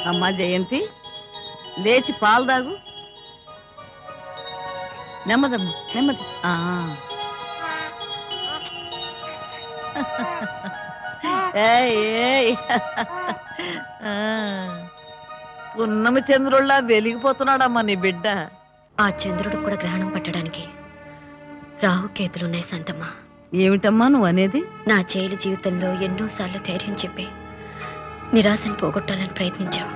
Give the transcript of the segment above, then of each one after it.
అమ్మా జయంతి లేచి పాలు తాగు నెమ్మదమ్మా నెమ్మది ఆ. ఏయ్, ఏయ్. ఆ. పున్నమి చంద్రుల్లా వెలిగిపోతున్నాడమ్మా నీ బిడ్డ ఆ చంద్రుడు కూడా గ్రహణం పట్టడానికి రాహుకేతులున్నాయి శాంతమ్మ ఏమిటమ్మా నువ్వు అనేది నా జైలు జీవితంలో ఎన్నోసార్లు ధైర్యం చెప్పి నిరాశను పోగొట్టాలని ప్రయత్నించావు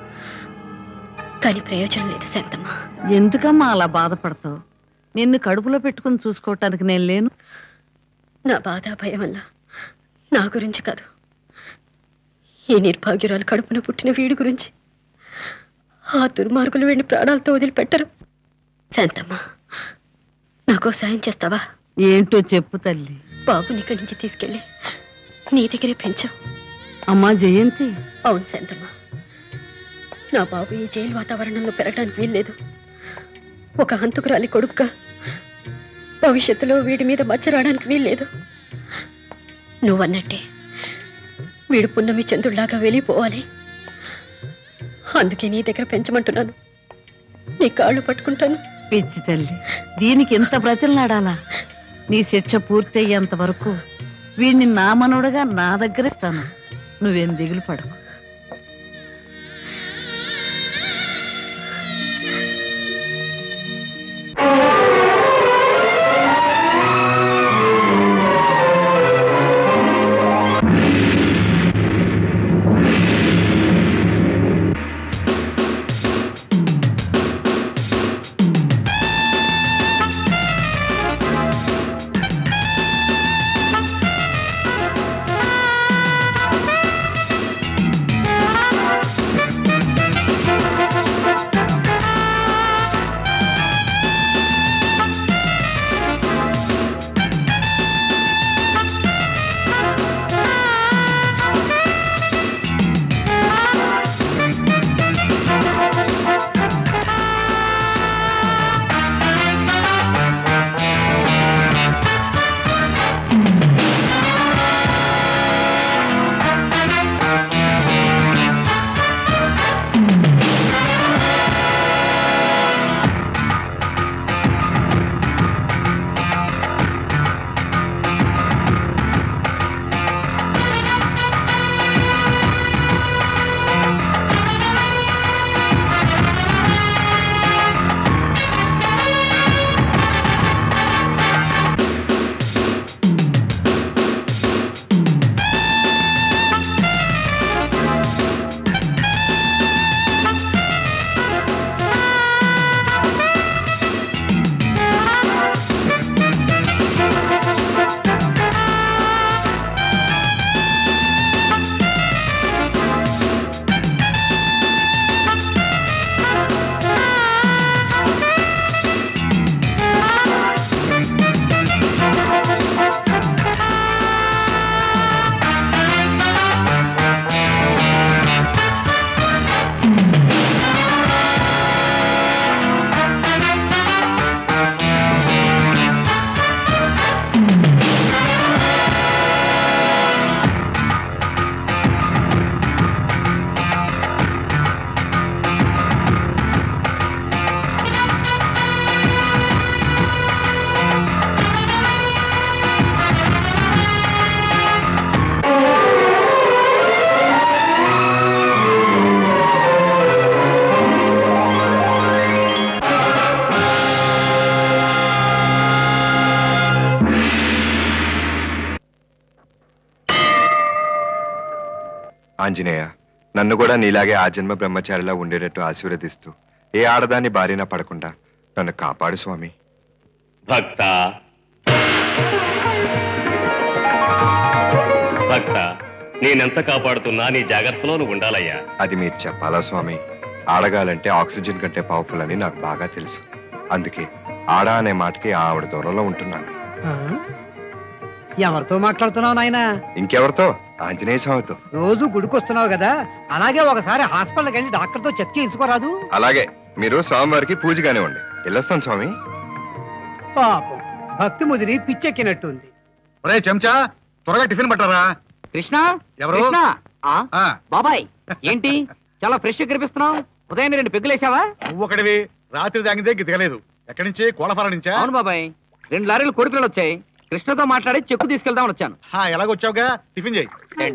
కానీ ప్రయోజనం లేదు శాంతమ్మ ఎందుకమ్మా అలా బాధపడతావు నిన్ను కడుపులో పెట్టుకుని చూసుకోవటానికి నేను లేను నా బాధ భయం వల్ల నా గురించి కాదు ఈ నిర్భాగ్యురాలు కడుపున పుట్టిన వీడి గురించి ఆ దుర్మార్గులు వీడిని ప్రాణాలతో వదిలిపెట్టరు శాంతమ్మ నాకో సాయం చేస్తావా ఏంటో చెప్పు తల్లి బాబుని ఇక్కడి నుంచి తీసుకెళ్ళి నీ దగ్గరే పెంచు అమ్మా జయంతి అవును శాంతమ్మ నా బాబు ఈ జైలు వాతావరణంలో పెరగడానికి వీల్లేదు ఒక హంతకురాలి కొడుకుగా భవిష్యత్తులో వీడి మీద మచ్చ రావడానికి వీల్లేదు నువ్వన్నట్టే వీడు పున్నమి చంద్రుడిలాగా వెళ్ళిపోవాలి అందుకే నీ దగ్గర పెంచమంటున్నాను నీ కాళ్ళు పట్టుకుంటాను పిచ్చి తల్లి దీనికి ఎంత బ్రతిలాడాలా నీ శిక్ష పూర్తయ్యేంత వరకు వీడిని నా మనవడుగా నా దగ్గర ఇస్తాను నువ్వేం దిగులు పడకు ఆంజనేయ నన్ను కూడా నీలాగే ఆ జన్మ బ్రహ్మచారిలా ఉండేటట్టు ఆశీర్వదిస్తూ ఏ ఆడదాన్ని బారిన పడకుండా నన్ను కాపాడు స్వామి భక్త భక్త నేనెంత కాపాడుతున్నా నీ జాగ్రత్తలో నువ్వు ఉండాలయ్యా అది మీరు చెప్పాలా స్వామి ఆడగాలంటే ఆక్సిజన్ కంటే పవర్ఫుల్ అని నాకు బాగా తెలుసు అందుకే ఆడ అనే మాటకి ఆవిడ దూరంలో ఉంటున్నాను ఎవరితో మాట్లాడుతున్నావు నాయనా ఇంకెవరితో ఆంజనేయ స్వామితో రోజు గుడికి వస్తున్నావు కదా అలాగే ఒకసారి హాస్పిటల్కి వెళ్ళి డాక్టర్తో చెక్ చేయించుకోరాదు అలాగే మీరు స్వామివారికి పూజ కానివ్వండి వెళ్ళొస్తాను స్వామి పాపం భక్తి ముదిరి పిచ్చెక్కినట్టుంది ఒరే చెంచా త్వరగా టిఫిన్ పట్టరా కృష్ణ ఎవరు? కృష్ణ ఆ, ఆ, బాబాయ్ ఏంటి చాలా ఫ్రెష్ కనిపిస్తున్నావు ఉదయం రెండు పెగ్గులేసావా నువ్వు ఒకటివి రాత్రి తాగిందే దిగలేదు ఎక్కడి నుంచి కోళ్ళఫారం నుంచా అవును బాబాయ్ రెండు లారీలు కొడుకులు వచ్చాయి కృష్ణతో మాట్లాడి చెక్కు తీసుకెళ్దామని వచ్చాను హా, ఎలాగొచ్చావుగా టిఫిన్ చేయి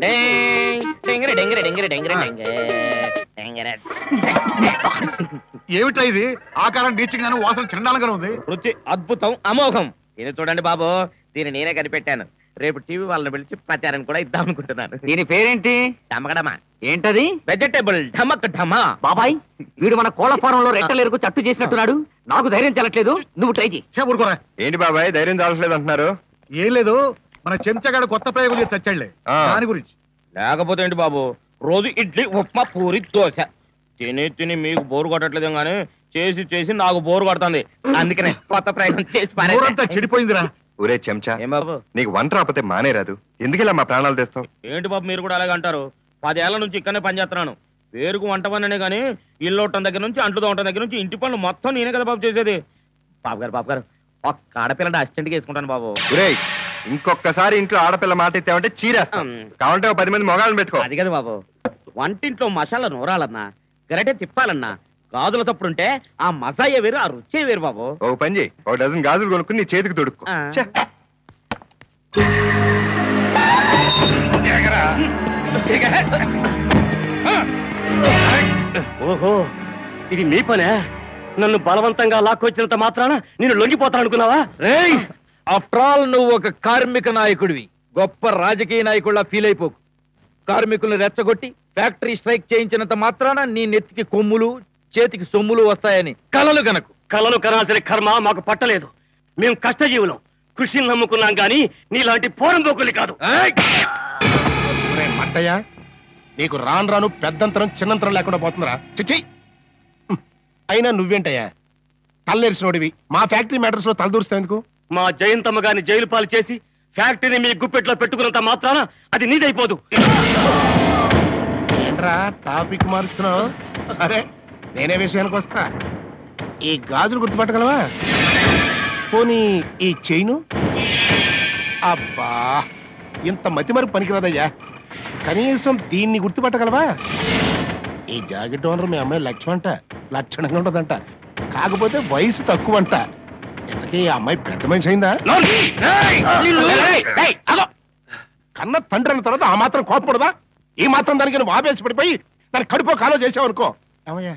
ఏమిటా ఇది ఆకారం నీచంగాను వాసన చండాలంగానే ఉంది రుచి అద్భుతం అమోఘం ఇది చూడండి బాబు దీన్ని నేనే కనిపెట్టాను రేపు టీవీ వాళ్ళని పిలిచి ప్రచారం కూడా ఇద్దాం అనుకుంటున్నాను దీని పేరేంటి డమగడమా ఏంటది వెజిటేబుల్ ఢమక్ ఢమా బాబాయ్ వీడు మన కోళ్ల ఫారంలో రెట్టలేరుకు చట్టు చేసినట్టున్నాడు నాకు ధైర్యం చెల్లట్లేదు నువ్వు ట్రై చేయి చే ఊరుకోరా ఏంటి బాబాయ్ ధైర్యం చాలట్లేదు అంటున్నారు ఏం లేదు మన చెంచగాడు కొత్త ప్రయోగం చేసి చచ్చాడులే ఆ. దాని గురించి లేకపోతే ఏంటి బాబు రోజు ఇడ్లీ ఉప్మా పూరి దోశ తిని తిని మీకు బోరు కొట్టట్లేదు కానీ చేసి చేసి నాకు బోరు కొడుతుంది అందుకనే కొత్త ప్రయోగం చేసి పారేసా. ఊరంతా చెడిపోయిందిరా ఊరే చెంచా ఏం బాబు నీకు వంట రాకపోతే మానే రాదు ఎందుకు ఇలా మా ప్రాణాలు తెస్తావు ఏంటి బాబు మీరు కూడా అలాగే అంటారు పదేళ్ల నుంచి ఇక్కడనే పనిచేస్తున్నాను పేరుకు వంట పనినే కానీ ఇల్లు ఉండటం దగ్గర నుంచి అంట్లు తోమటం దగ్గర నుంచి ఇంటి పనులు మొత్తం నేనే కదా బాబు చేసేది బాబు గారు బాబు గారు ఒక్క ఆడపిల్లని అసిస్టెంట్గా వేసుకుంటాను బాబు ఒరేయ్ ఇంకొకసారి ఇంట్లో ఆడపిల్ల మాట ఎత్తావంటే చీరేస్తాం కావాలంటే ఓ పది మంది మొగాళ్ళని పెట్టుకో అది కదా బాబు వంటింట్లో మసాలా నూరాలన్నా గరటే తిప్పాలన్నా గాజుల తప్పుడుంటే ఆ మసాయే వేరు ఆ రుచే వేరు బాబు ఓ పని చేయి ఓ డజన్ గాజులు కొనుక్కుని నీ చేతికి తొడుక్కో ఆ. ఛే, ఓహో ఇది మీ పనే నన్ను బలవంతంగా లాక్కొచ్చినంత మాత్రాన నేను లొంగిపోతాననుకున్నావా రేయ్ ఆఫ్టర్ ఆల్ నువ్వు ఒక కార్మిక నాయకుడివి గొప్ప రాజకీయ నాయకుడిలా ఫీల్ అయిపోకు కార్మికులను రెచ్చగొట్టి ఫ్యాక్టరీ స్ట్రైక్ చేయించినంత మాత్రాన నీ నెత్తికి కొమ్ములు చేతికి సొమ్ములు వస్తాయని కలలు గనకు కళను కనాల్సిన కర్మ మాకు పట్టలేదు మేము కష్టజీవులం కృషిని నమ్ముకున్నాం గాని నీలాంటి పోరంబోకులు కాదు ఒరే మట్టయ్య నీకు రాను రాను పెద్దంతరం చిన్నంతరం లేకుండా పోతుందిరా చిచ్చి హ్మ్. అయినా నువ్వేంటయ్యా తలనేరిసినోడివి మా ఫ్యాక్టరీ మ్యాటర్స్ లో తలదూరుస్తావు ఎందుకు మా జయంతమ్మ గారిని జైలు పాలు చేసి ఫ్యాక్టరీని మీ గుప్పెట్లో పెట్టుకున్నంత మాత్రాన అది నీదైపోదు ఏంట్రా టాపిక్ మారుస్తున్నావు సరే నేనే విషయానికి వస్తా ఈ గాజులు గుర్తుపట్టగలవా పోనీ ఈ చైను అబ్బా ఇంత మతిమరుపు పనికిరాదయ్యా కనీసం దీన్ని గుర్తుపట్టగలవా ఈ జాకెట్ ఓనర్ మీ అమ్మాయి లక్ష్యం అంట లక్షణంగా ఉంటదంట కాకపోతే వయసు తక్కువ అంట ఇంతకీ ఈ అమ్మాయి పెద్ద మనిషి అయిందా కన్న తండ్రి అన్న తర్వాత ఆ మాత్రం కోపకూడదా ఈ మాత్రం దానికి నువ్వు ఆవేశ పడిపోయి దాని కడుపు కాలో చేసావు అనుకో ఏమయ్యా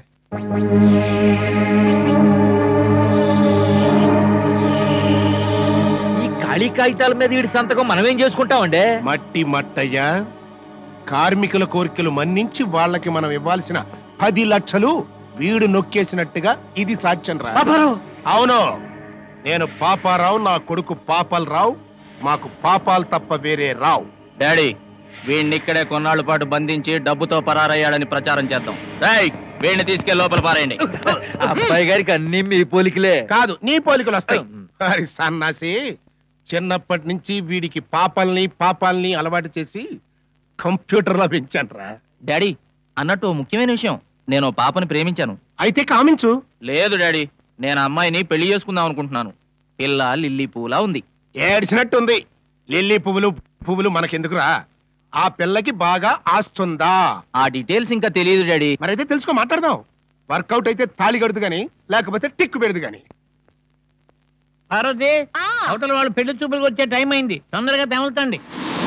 ఈ ఖాళీ కాగితాల మీద వీడి సంతకం మనమేం చేసుకుంటామండి మట్టి మట్టయ్యా కార్మికుల కోరికలు మన్నించి వాళ్ళకి మనం ఇవ్వాల్సిన పది లక్షలు వీడు నొక్కేసినట్టుగా ఇది సాక్ష్యం రా అవును నేను పాపారావు నా కొడుకు పాపాలరావు మాకు పాపాలు తప్ప వేరే రావు డాడీ వీడిని ఇక్కడే కొన్నాళ్ళ పాటు బంధించి డబ్బుతో పరారయ్యాడని ప్రచారం చేద్దాం రేయ్ వీడిని తీసుకెళ్లి లోపల పారేయండి అబ్బాయి గారికి అన్ని మీ పోలికలే కాదు నీ పోలికలు వస్తాయి అరే సన్నాసి చిన్నప్పటి నుంచి వీడికి పాపాల్ని పాపాల్ని అలవాటు చేసి కంప్యూటర్లో పెంచానురా డాడీ అన్నట్టు ఓ ముఖ్యమైన విషయం నేను ఓ పాపని ప్రేమించాను అయితే కామించు లేదు డాడీ నేను ఆ అమ్మాయిని పెళ్లి చేసుకుందాం అనుకుంటున్నాను పిల్ల లిల్లీ పూలా ఉంది ఏడ్చినట్టుంది లిల్లీ పువ్వులు పువ్వులు మనకెందుకురా ఆ పిల్లకి బాగా ఆస్తుందా ఆ డీటెయిల్స్ ఇంకా తెలియదు డాడీ మరైతే తెలుసుకో మాట్లాడదాం వర్కౌట్ అయితే తాళి కడుదు గాని లేకపోతే టిక్కు పెడదు గాని పార్వతి అవతల వాళ్ళు పెళ్లి చూపులకు వచ్చే టైం అయింది తొందరగా తెమలుతండి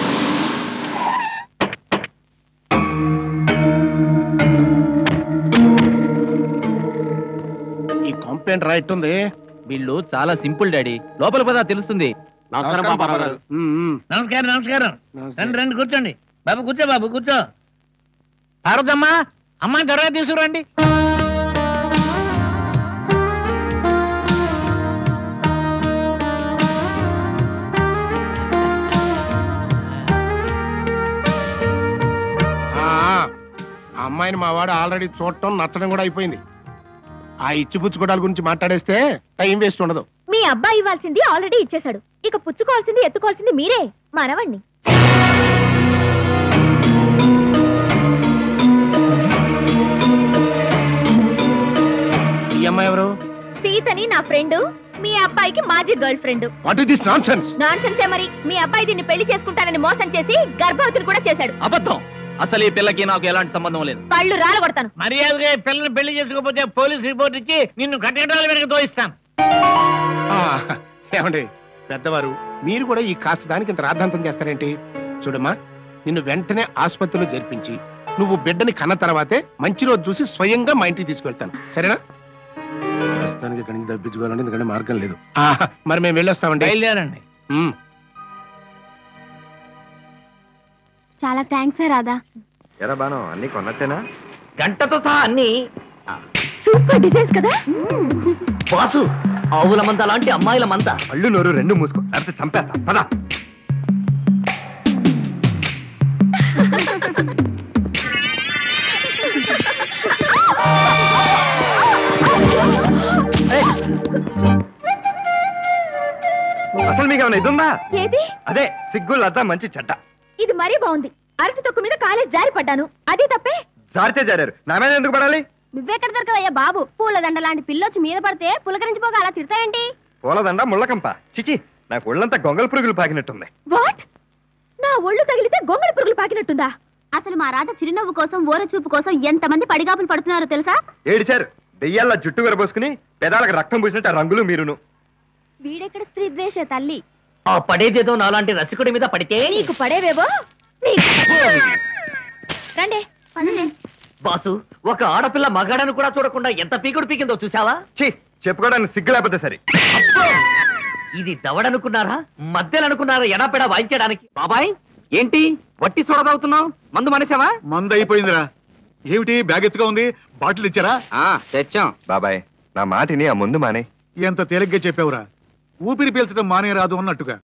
ఈ కంప్లైంట్ రైట్ ఉంది వీళ్ళు చాలా సింపుల్ డాడీ లోపల పదా తెలుస్తుంది నమస్కారం పాపారావు గారు. ఉమ్, ఉమ్. నమస్కారం నమస్కారం నమస్తే. రండి రండి కూర్చోండి బాబు కూర్చో బాబు కూర్చో పార్వతమ్మా అమ్మాయి త్వరగా తీసుకురండి ఆ, ఆ అమ్మాయిని మా వాడు ఆల్రెడీ చూడటం నచ్చడం కూడా అయిపోయింది ఆ ఇచ్చిపుచ్చుకోవడాల గురించి మాట్లాడేస్తే టైం వేస్ట్ ఉండదు మీ అబ్బాయి ఇవ్వాల్సింది ఆల్రెడీ ఇచ్చేశాడు ఇక పుచ్చుకోవాల్సింది ఎత్తుకోవాల్సింది మీరే మనవండి ఈ అమ్మాయి ఎవరు సీతని నా ఫ్రెండ్ మీ అబ్బాయికి మాజీ girlfriend what is this nonsense నాన్ సెన్సే మరి మీ అబ్బాయి దీన్ని పెళ్లి చేసుకుంటానని మోసం చేసి గర్భవతిని కూడా చేశాడు అబద్ధం అసలు ఈ పిల్లకి నాకు ఎలాంటి సంబంధం లేదు పళ్ళు రాలగొడతాను మర్యాదగా ఈ పిల్లని పెళ్లి చేసుకోకపోతే పోలీస్ రిపోర్ట్ ఇచ్చి నిన్ను కట్టడాల వెనక తోయిస్తాను ఆ, ఏమండి పెద్దవారు మీరు కూడా ఈ కాస్త దానికి ఇంత రాద్ధాంతం చేస్తారేంటి చూడమ్మా నిన్ను వెంటనే ఆసుపత్రిలో చేర్పించి నువ్వు బిడ్డని కన్న తర్వాతే మంచి రోజు చూసి స్వయంగా మా ఇంటికి తీసుకెళ్తాను సరేనా ప్రస్తుతానికి ఇక్కడి నుంచి తప్పించుకోవాలంటే ఎందుకంటే మార్గం లేదు ఆ, మరి మేము వెళ్ళొస్తామండి బయలుదేరండి ఉమ్. చాలా థ్యాంక్స్ రాధా ఎరా బాను అన్ని కొన్నట్టేనా గంటతో సహా అన్ని సూపర్ డిజైన్స్ కదా బాసు ఆవుల మంద లాంటి అమ్మాయిల మంద అల్లు నోరు రెండు మూసుకో లేకపోతే చంపేస్తా పదా అసలు మీకు ఏమైనా ఇదుందా ఏది అదే సిగ్గు లత మంచి చెడ్డ ఇది మరీ బాగుంది అరటి తొక్కు మీద కాలేజ్ జారి పడ్డాను అదే తప్పే జారితే జారారు నా మీద ఎందుకు పడాలి నువ్వెక్కడ దొరకవయ్యా బాబు పూలదండ లాంటి పిల్లొచ్చి మీద పడితే పులకరించిపోగా అలా తిడతాయండి పూలదండ ముళ్ళకంప చిచి నాకు ఒళ్ళంతా గొంగల పురుగులు పాకినట్టుంది వాట్ నా ఒళ్ళు తగిలితే గొంగళి పురుగులు పాకినట్టుందా అసలు మా రాధ చిరునవ్వు కోసం ఓర చూపు కోసం ఎంతమంది పడిగాపులు పడుతున్నారో తెలుసా ఏడిచారు దెయ్యాల జుట్టు విరబోసుకుని పెదాలకు రక్తం పూసినట్టు ఆ రంగులు మీరును వీడెక్కడ స్త్రీ ద్వేష తల్లి ఆ పడేదేదో నాలాంటి రసికుడి మీద పడితే నీకు పడేవేవో నీకు రండి పదండి బాసు ఒక ఆడపిల్ల మగాడని కూడా చూడకుండా ఎంత పీకుడు పీకిందో చూసావా ఛీ చెప్పుకోవడానికి సిగ్గు లేకపోతే సరే ఇది దవడనుకున్నారా మధ్యలనుకున్నారా ఎడాపెడా వాయించడానికి బాబాయ్ ఏంటి వట్టి చూడదవుతున్నావు మందు మనసావా మంద అయిపోయిందిరా ఏమిటి బ్యాగ్ ఎత్తుగా ఉంది బాటిల్ ఇచ్చారా తెచ్చాం బాబాయ్ నా మాటిని ఆ ముందు మానే ఎంత తేలిగ్గా చెప్పావురా ఊపిరి పీల్చడం మానే రాదు అన్నట్టుగా